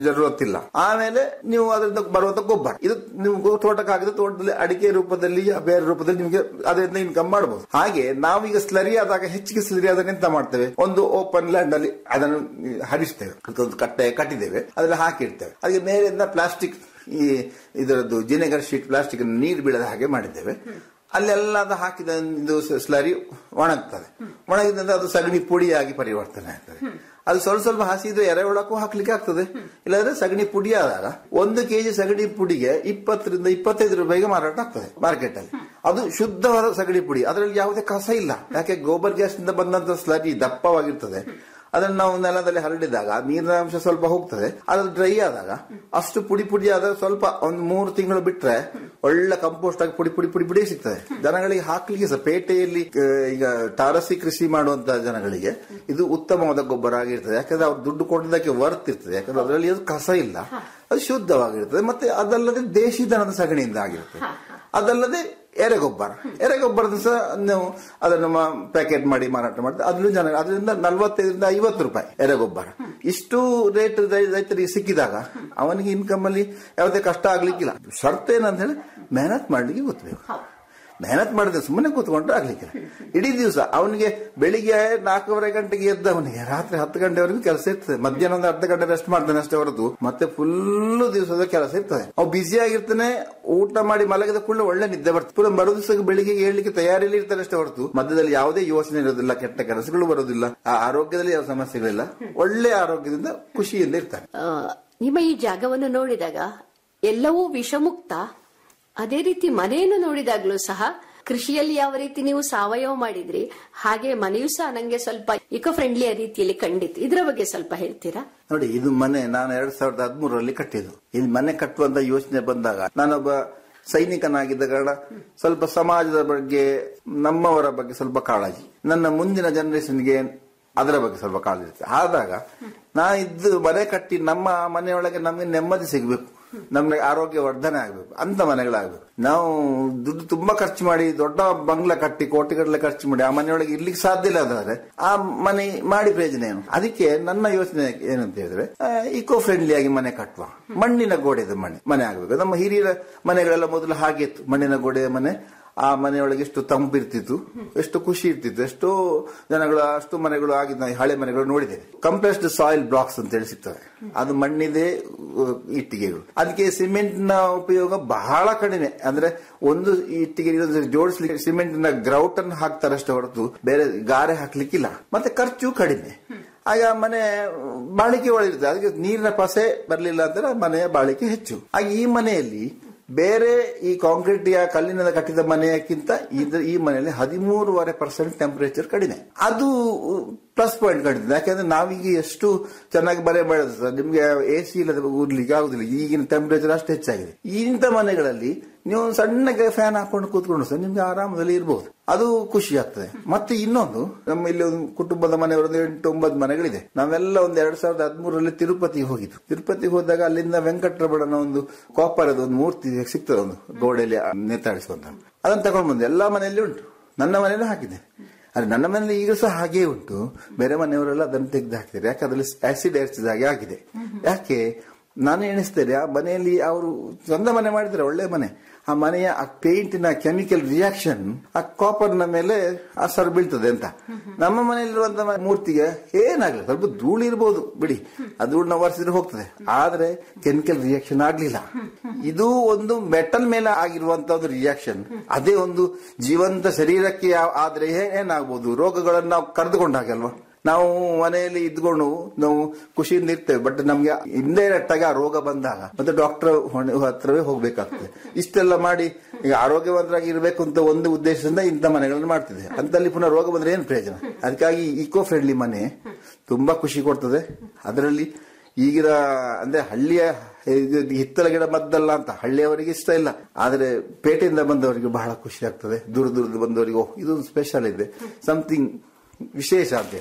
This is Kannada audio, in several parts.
ಜರುರತ್ತಿಲ್ಲ ಆಮೇಲೆ ನೀವು ಅದರಿಂದ ಬರುವಂತ ಗೊಬ್ಬರ ಇದು ನೀವು ತೋಟಕ್ಕಾಗಿದೆ ತೋಟದಲ್ಲಿ ಅಡಿಕೆ ರೂಪದಲ್ಲಿ ಬೇರೆ ರೂಪದಲ್ಲಿ ನಿಮಗೆ ಅದರಿಂದ ಇನ್ಕಮ್ ಮಾಡಬಹುದು ಹಾಗೆ ನಾವೀಗ ಸ್ಲರಿ ಆದಾಗ ಹೆಚ್ಚಿಗೆ ಸ್ಲರಿ ಆದಾಗ ಎಂತ ಮಾಡ್ತೇವೆ ಒಂದು ಓಪನ್ ಲ್ಯಾಂಡ್ ಅಲ್ಲಿ ಅದನ್ನು ಹರಿಸ್ತೇವೆ ಅದಕ್ಕೊಂದು ಕಟ್ಟೆ ಕಟ್ಟಿದ್ದೇವೆ ಅದ್ರಲ್ಲಿ ಹಾಕಿರ್ತೇವೆ ಅದಕ್ಕೆ ಮೇಲಿಂದ ಪ್ಲಾಸ್ಟಿಕ್ ಈ ಇದರದ್ದು ಜಿನೆಗರ್ ಶೀಟ್ ಪ್ಲಾಸ್ಟಿಕ್ ನೀರು ಬೀಳದ ಹಾಗೆ ಮಾಡಿದ್ದೇವೆ ಅಲ್ಲೆಲ್ಲ ಅದು ಹಾಕಿದ ಇದು ಸ್ಲರಿ ಒಣಗ್ತದೆ ಒಣಗಿದಂದ್ರೆ ಅದು ಸಗಣಿ ಪುಡಿಯಾಗಿ ಪರಿವರ್ತನೆ ಆಗ್ತದೆ ಅದು ಸ್ವಲ್ಪ ಸ್ವಲ್ಪ ಹಸಿದು ಎರೆಹುಳಕ್ಕೂ ಹಾಕ್ಲಿಕ್ಕೆ ಆಗ್ತದೆ ಇಲ್ಲಾಂದ್ರೆ ಸಗಣಿ ಪುಡಿ ಆದಾಗ ಒಂದು ಕೆಜಿ ಸಗಣಿ ಪುಡಿಗೆ ಇಪ್ಪತ್ತರಿಂದ ಇಪ್ಪತ್ತೈದು ರೂಪಾಯಿಗೆ ಮಾರಾಟ ಆಗ್ತದೆ ಮಾರ್ಕೆಟ್ ಅಲ್ಲಿ ಅದು ಶುದ್ಧವಾದ ಸಗಣಿ ಪುಡಿ ಅದರಲ್ಲಿ ಯಾವುದೇ ಕಸ ಇಲ್ಲ ಯಾಕೆ ಗೋಬರ್ ಗ್ಯಾಸ್ ನಿಂದ ಬಂದಂತ ಸ್ಲರಿ ದಪ್ಪವಾಗಿರ್ತದೆ ಅದನ್ನು ನಾವು ನೆಲದಲ್ಲಿ ಹರಡಿದಾಗ ನೀರಿನ ಅಂಶ ಸ್ವಲ್ಪ ಹೋಗ್ತದೆ ಅದು ಡ್ರೈ ಆದಾಗ ಅಷ್ಟು ಪುಡಿ ಪುಡಿ ಆದಾಗ ಸ್ವಲ್ಪ ಒಂದು ಮೂರು ತಿಂಗಳು ಬಿಟ್ರೆ ಒಳ್ಳೆ ಕಂಪೋಸ್ಟ್ ಆಗಿ ಪುಡಿ ಪುಡಿ ಪುಡಿ ಪುಡಿ ಸಿಗ್ತದೆ ಜನಗಳಿಗೆ ಹಾಕ್ಲಿಕ್ಕೆ ಸಹ ಪೇಟೆಯಲ್ಲಿ ಆ, ಈಗ ತಾರಸಿ ಕೃಷಿ ಮಾಡುವಂತ ಜನಗಳಿಗೆ ಇದು ಉತ್ತಮವಾದ ಗೊಬ್ಬರ ಆಗಿರ್ತದೆ ಯಾಕಂದ್ರೆ ಅವ್ರು ದುಡ್ಡು ಕೊಡೋದಕ್ಕೆ ವರ್ತ್ ಇರ್ತದೆ ಯಾಕಂದ್ರೆ ಅದರಲ್ಲಿ ಅದು ಕಸ ಇಲ್ಲ ಅದು ಶುದ್ಧವಾಗಿರ್ತದೆ ಮತ್ತೆ ಅದಲ್ಲದೆ ದೇಶಿ ದನದ ಸಗಣಿಯಿಂದ ಆಗಿರ್ತದೆ ಅದಲ್ಲದೆ ಎರೆಗೊಬ್ಬರ ಎರೆಗೊಬ್ಬರದ ಸಹ ನೀವು ಅದನ್ನು ಪ್ಯಾಕೆಟ್ ಮಾಡಿ ಮಾರಾಟ ಮಾಡ್ತಾರೆ ಅದ್ರಲ್ಲಿ ಜನ ಅದರಿಂದ ನಲ್ವತ್ತೈದರಿಂದ ಐವತ್ತು ರೂಪಾಯಿ ಎರೆಗೊಬ್ಬರ ಇಷ್ಟು ರೇಟ್ ರೈತರಿಗೆ ಸಿಕ್ಕಿದಾಗ ಅವನಿಗೆ ಇನ್ಕಮ್ ಅಲ್ಲಿ ಯಾವುದೇ ಕಷ್ಟ ಆಗ್ಲಿಕ್ಕಿಲ್ಲ ಶರ್ತ್ ಏನಂತ ಹೇಳಿ ಮೆಹನತ್ ಮಾಡ್ಲಿಕ್ಕೆ ಗೊತ್ತಬೇಕು ಮೆಹನತ್ ಮಾಡಿದ್ರೆ ಸುಮ್ಮನೆ ಕೂತ್ಕೊಂಡ್ರೆ ಆಗ್ಲಿಕ್ಕೆ ಇಡೀ ದಿವಸ ಅವನಿಗೆ ಬೆಳಿಗ್ಗೆ ನಾಲ್ಕೂವರೆ ಗಂಟೆಗೆ ಎದ್ದವನಿಗೆ ರಾತ್ರಿ ಹತ್ತು ಗಂಟೆವರೆಗೂ ಕೆಲಸ ಇರ್ತದೆ ಮಧ್ಯಾಹ್ನ ಒಂದು ಅರ್ಧ ಗಂಟೆ ರೆಸ್ಟ್ ಮಾಡ್ತಾನೆ ಅಷ್ಟೇ ಹೊರತು ಮತ್ತೆ ಫುಲ್ ದಿವಸದ ಕೆಲಸ ಇರ್ತದೆ ಅವ್ ಬ್ಯುಸಿ ಆಗಿರ್ತಾನೆ ಊಟ ಮಾಡಿ ಮಲಗಿದ ಕೂಡಲೇ ಒಳ್ಳೆ ನಿದ್ದೆ ಬರ್ತದೆ ಪುನಃ ಮರು ದಿವಸ ಬೆಳಿಗ್ಗೆ ಏಳ್ಲಿಕ್ಕೆ ತಯಾರಿಯಲ್ಲಿ ಇರ್ತಾನೆ ಅಷ್ಟೇ ಹೊರತು ಮಧ್ಯದಲ್ಲಿ ಯಾವುದೇ ಯೋಚನೆ ಇರೋದಿಲ್ಲ ಕೆಟ್ಟ ಕೆಲಸಗಳು ಬರೋದಿಲ್ಲ ಆ ಆರೋಗ್ಯದಲ್ಲಿ ಯಾವ ಸಮಸ್ಯೆಗಳಿಲ್ಲ ಒಳ್ಳೆ ಆರೋಗ್ಯದಿಂದ ಖುಷಿಯಿಂದ ಇರ್ತಾನೆ ಆ, ನಿಮ್ಮ ಈ ಜಾಗವನ್ನು ನೋಡಿದಾಗ ಎಲ್ಲವೂ ವಿಷಮುಕ್ತ ಅದೇ ರೀತಿ ಮನೆಯನ್ನು ನೋಡಿದಾಗ್ಲೂ ಸಹ ಕೃಷಿಯಲ್ಲಿ ಯಾವ ರೀತಿ ನೀವು ಸಾವಯವ ಮಾಡಿದ್ರಿ ಹಾಗೆ ಮನೆಯೂ ಸಹ ನಂಗೆ ಸ್ವಲ್ಪ ಇಕೋ ಫ್ರೆಂಡ್ಲಿಯ ರೀತಿಯಲ್ಲಿ ಕಂಡಿತ್ತು ಇದರ ಬಗ್ಗೆ ಸ್ವಲ್ಪ ಹೇಳ್ತೀರಾ ನೋಡಿ ಇದು ಮನೆ ನಾನು ಎರಡ್ ಸಾವಿರದ ಹದಿಮೂರರಲ್ಲಿ ಕಟ್ಟಿದ್ದು ಇದು ಮನೆ ಕಟ್ಟುವಂತ ಯೋಚನೆ ಬಂದಾಗ ನಾನೊಬ್ಬ ಸೈನಿಕನಾಗಿದ್ದ ಕಾರಣ ಸ್ವಲ್ಪ ಸಮಾಜದ ಬಗ್ಗೆ ನಮ್ಮವರ ಬಗ್ಗೆ ಸ್ವಲ್ಪ ಕಾಳಜಿ ನನ್ನ ಮುಂದಿನ ಜನರೇಷನ್ಗೆ ಅದರ ಬಗ್ಗೆ ಸ್ವಲ್ಪ ಕಾಳಜಿ ಇರುತ್ತೆ ಆದಾಗ ನಾ ಇದ್ದು ಮನೆ ಕಟ್ಟಿ ನಮ್ಮ ಮನೆಯೊಳಗೆ ನಮಗೆ ನೆಮ್ಮದಿ ಸಿಗಬೇಕು ನಮ್ಗೆ ಆರೋಗ್ಯ ವರ್ಧನೆ ಆಗ್ಬೇಕು ಅಂತ ಮನೆಗಳಾಗ್ಬೇಕು ನಾವು ದುಡ್ಡು ತುಂಬಾ ಖರ್ಚು ಮಾಡಿ ದೊಡ್ಡ ಬಂಗ್ಲ ಕಟ್ಟಿ ಕೋಟಿಗಟ್ಟಲೆ ಖರ್ಚು ಮಾಡಿ ಆ ಮನೆಯೊಳಗೆ ಇರ್ಲಿಕ್ಕೆ ಸಾಧ್ಯ ಇಲ್ಲ ಅದಾದ್ರೆ ಆ ಮನೆ ಮಾಡಿ ಪ್ರಯೋಜನ ಏನು ಅದಕ್ಕೆ ನನ್ನ ಯೋಚನೆ ಏನಂತ ಹೇಳಿದ್ರೆ ಇಕೋ ಫ್ರೆಂಡ್ಲಿ ಆಗಿ ಮನೆ ಕಟ್ಟುವ ಮಣ್ಣಿನ ಗೋಡೆದ ಮನೆ ಮನೆ ಆಗ್ಬೇಕು ನಮ್ಮ ಹಿರಿಯರ ಮನೆಗಳೆಲ್ಲ ಮೊದಲು ಹಾಗೆ ಇತ್ತು ಮಣ್ಣಿನ ಗೋಡೆಯ ಮನೆ ಆ ಮನೆಯೊಳಗೆ ಎಷ್ಟು ತಂಪಿರ್ತಿತ್ತು ಎಷ್ಟು ಖುಷಿ ಇರ್ತಿತ್ತು ಎಷ್ಟೋ ಜನಗಳು ಅಷ್ಟು ಮನೆಗಳು ಆಗಿದ್ದು ನಾವು ಈ ಹಳೆ ಮನೆಗಳು ನೋಡಿದ್ದೇವೆ ಕಂಪ್ರೆಸ್ಡ್ ಸಾಯಿಲ್ ಬ್ಲಾಕ್ಸ್ ಅಂತ ಹೇಳಿ ಸಿಗ್ತವೆ ಅದು ಮಣ್ಣಿದೆ ಅಹ್, ಇಟ್ಟಿಗೆಗಳು ಅದಕ್ಕೆ ಸಿಮೆಂಟ್ ನ ಉಪಯೋಗ ಬಹಳ ಕಡಿಮೆ ಅಂದ್ರೆ ಒಂದು ಇಟ್ಟಿಗೆ ಜೋಡಿಸ್ಲಿಕ್ಕೆ ಸಿಮೆಂಟ್ ನ ಗ್ರೌಟ್ ಅನ್ನು ಹಾಕ್ತಾರಷ್ಟೇ ಹೊರತು ಬೇರೆ ಗಾರೆ ಹಾಕ್ಲಿಕ್ಕಿಲ್ಲ ಮತ್ತೆ ಖರ್ಚು ಕಡಿಮೆ ಆಗ ಮನೆ ಬಾಳಿಕೆ ಒಳಗಿರುತ್ತೆ ಅದಕ್ಕೆ ನೀರಿನ ಪಸೆ ಬರಲಿಲ್ಲ ಅಂದ್ರೆ ಮನೆಯ ಬಾಳಿಕೆ ಹೆಚ್ಚು ಆಗ ಈ ಮನೆಯಲ್ಲಿ ಬೇರೆ ಈ ಕಾಂಕ್ರೀಟ್ ಕಲ್ಲಿನಿಂದ ಕಟ್ಟಿದ ಮನೆಯಕ್ಕಿಂತ ಇದು ಈ ಮನೆಯಲ್ಲಿ ಹದಿಮೂರುವರೆ ಪರ್ಸೆಂಟ್ ಟೆಂಪರೇಚರ್ ಕಡಿಮೆ ಅದು ಪ್ಲಸ್ ಪಾಯಿಂಟ್ ಕಡಿಮೆ ಯಾಕಂದ್ರೆ ನಾವೀಗ ಎಷ್ಟು ಚೆನ್ನಾಗಿ ಮನೆ ಮಾಡೋದು ಸರ್ ನಿಮ್ಗೆ ಎ ಸಿ ಇಲ್ಲದ ಊರ್ಲಿಕ್ಕೆ ಆಗುದಿಲ್ಲ ಈಗಿನ ಟೆಂಪರೇಚರ್ ಅಷ್ಟು ಹೆಚ್ಚಾಗಿದೆ ಇಂಥ ಮನೆಗಳಲ್ಲಿ ನೀವು ಒಂದು ಸಣ್ಣಗೆ ಫ್ಯಾನ್ ಹಾಕೊಂಡು ಕೂತ್ಕೊಂಡು ಸರ್ ನಿಮ್ಗೆ ಆರಾಮದಲ್ಲಿ ಇರಬಹುದು ಅದು ಖುಷಿ ಆಗ್ತದೆ ಮತ್ತೆ ಇನ್ನೊಂದು ನಮ್ಮ ಇಲ್ಲಿ ಒಂದು ಕುಟುಂಬದ ಮನೆಯವರು ಒಂದು ಎಂಟು ಒಂಬತ್ತು ಮನೆಗಳಿದೆ ನಾವೆಲ್ಲ ಒಂದು ಎರಡ್ ಸಾವಿರದ ಹದಿಮೂರರಲ್ಲಿ ತಿರುಪತಿಗೆ ಹೋಗಿದ್ದು ತಿರುಪತಿಗೆ ಹೋದಾಗ ಅಲ್ಲಿಂದ ವೆಂಕಟರಮಣನ ಒಂದು ಕಾಪರದ ಒಂದು ಮೂರ್ತಿ ಸಿಗ್ತದೆ ಒಂದು ಗೋಡೆಯಲ್ಲಿ ನೇತಾಡಿಸುವಂತ ಅದನ್ನ ತಗೊಂಡು ಬಂದೆ ಎಲ್ಲಾ ಮನೆಯಲ್ಲಿ ಉಂಟು ನನ್ನ ಮನೆಯಲ್ಲೂ ಹಾಕಿದೆ ಅರೆ ನನ್ನ ಮನೆಯಲ್ಲಿ ಈಗ ಸಹ ಹಾಗೇ ಉಂಟು ಬೇರೆ ಮನೆಯವರೆಲ್ಲ ಅದನ್ನು ತೆಗೆದು ಹಾಕಿದ್ದಾರೆ ಯಾಕೆ ಅದರಲ್ಲಿ ಆಸಿಡ್ ಏರ್ಸಿದ ಹಾಗೆ ಆಗಿದೆ ಯಾಕೆ ನಾನು ಎಣಿಸ್ತೇನೆ ಆ ಮನೆಯಲ್ಲಿ ಅವರು ಸ್ವಂತ ಮನೆ ಮಾಡಿದ್ರೆ ಒಳ್ಳೆ ಮನೆ ಆ ಮನೆಯ ಆ ಪೇಂಟಿನ ಕೆಮಿಕಲ್ ರಿಯಾಕ್ಷನ್ ಆ ಕಾಪರ್ ನ ಮೇಲೆ ಅಸರ್ ಬೀಳ್ತದೆ ಅಂತ ನಮ್ಮ ಮನೆಯಲ್ಲಿರುವಂತ ಮೂರ್ತಿಗೆ ಏನಾಗ್ಲಿ ಸ್ವಲ್ಪ ಧೂಳು ಇರ್ಬೋದು ಬಿಡಿ ಆ ಧೂಳನ್ನ ಒರೆಸಿದ್ರೆ ಹೋಗ್ತದೆ ಆದ್ರೆ ಕೆಮಿಕಲ್ ರಿಯಾಕ್ಷನ್ ಆಗ್ಲಿಲ್ಲ ಇದು ಒಂದು ಮೆಟಲ್ ಮೇಲೆ ಆಗಿರುವಂತ ಒಂದು ರಿಯಾಕ್ಷನ್ ಅದೇ ಒಂದು ಜೀವಂತ ಶರೀರಕ್ಕೆ ಯಾವ- ಆದ್ರೆ ಏ- ಏನಾಗ್ಬೋದು ರೋಗಗಳನ್ನು ನಾವು ಕರೆದುಕೊಂಡಾಗಲ್ವಾ ನಾವು ಮನೆಯಲ್ಲಿ ಇದ್ಕೊಂಡು ನಾವು ಖುಷಿಯಿಂದ ಇರ್ತೇವೆ ಬಟ್ ನಮ್ಗೆ ಇಂಡೈರೆಕ್ಟ್ ಆಗಿ ಆ ರೋಗ ಬಂದಾಗ ಮತ್ತೆ ಡಾಕ್ಟರ್ ಹತ್ರವೇ ಹೋಗ್ಬೇಕಾಗ್ತದೆ ಇಷ್ಟೆಲ್ಲ ಮಾಡಿ ಈಗ ಆರೋಗ್ಯವಂತರಾಗಿ ಇರಬೇಕು ಅಂತ ಒಂದು ಉದ್ದೇಶದಿಂದ ಇಂಥ ಮನೆಗಳನ್ನು ಮಾಡ್ತಿದೆ ಅಂತಲ್ಲಿ ಪುನಃ ರೋಗ ಬಂದ್ರೆ ಏನು ಪ್ರಯೋಜನ ಅದಕ್ಕಾಗಿ ಇಕೋ ಫ್ರೆಂಡ್ಲಿ ಮನೆ ತುಂಬಾ ಖುಷಿ ಕೊಡ್ತದೆ ಅದರಲ್ಲಿ ಈಗಿನ ಅಂದ್ರೆ ಹಳ್ಳಿಯ ಇದು ಹಿತ್ತಲ ಗಿಡ ಮದ್ದಲ್ಲ ಅಂತ ಹಳ್ಳಿಯವರಿಗೆ ಇಷ್ಟ ಇಲ್ಲ ಆದ್ರೆ ಪೇಟೆಯಿಂದ ಬಂದವರಿಗೆ ಬಹಳ ಖುಷಿ ಆಗ್ತದೆ ದೂರ ದೂರದ ಬಂದವರಿಗೆ ಓಹ್ ಇದೊಂದು ಸ್ಪೆಷಲ್ ಇದೆ ಸಮಥಿಂಗ್ ವಿಶೇಷ ಅಂತ ಹೇಳಿ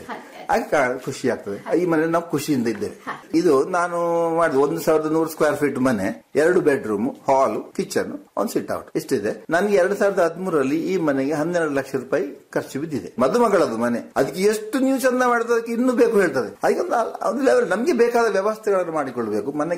ಆಗ ಕಾ- ಖುಷಿ ಆಗ್ತದೆ ಈ ಮನೆ ನಾವು ಖುಷಿಯಿಂದ ಇದ್ದೇವೆ ಇದು ನಾನು ಮಾಡಿದ ಒಂದು ಸಾವಿರದ ನೂರು ಸ್ಕ್ವೇರ್ ಫೀಟ್ ಮನೆ ಎರಡು ಬೆಡ್ರೂಮ್ ಹಾಲ್ ಕಿಚನ್ ಒಂದು ಸಿಟ್ ಔಟ್ ಇಷ್ಟಿದೆ ನನಗೆ ಎರಡ್ ಸಾವಿರದ ಹದಿಮೂರರಲ್ಲಿ ಈ ಮನೆಗೆ ಹನ್ನೆರಡು ಲಕ್ಷ ರೂಪಾಯಿ ಖರ್ಚು ಬಿದ್ದಿದೆ ಮದುಮಗಳದು ಮನೆ ಅದಕ್ಕೆ ಎಷ್ಟು ನೀವು ಚಂದ ಮಾಡಿದ್ರೆ ಅದಕ್ಕೆ ಇನ್ನೂ ಬೇಕು ಹೇಳ್ತದೆ ಅದಕ್ಕೆ ಒಂದು- ಒಂದು ಲೆವೆಲ್ ನಮಗೆ ಬೇಕಾದ ವ್ಯವಸ್ಥೆಗಳನ್ನು ಮಾಡಿಕೊಳ್ಬೇಕು ಮನೆಗೆ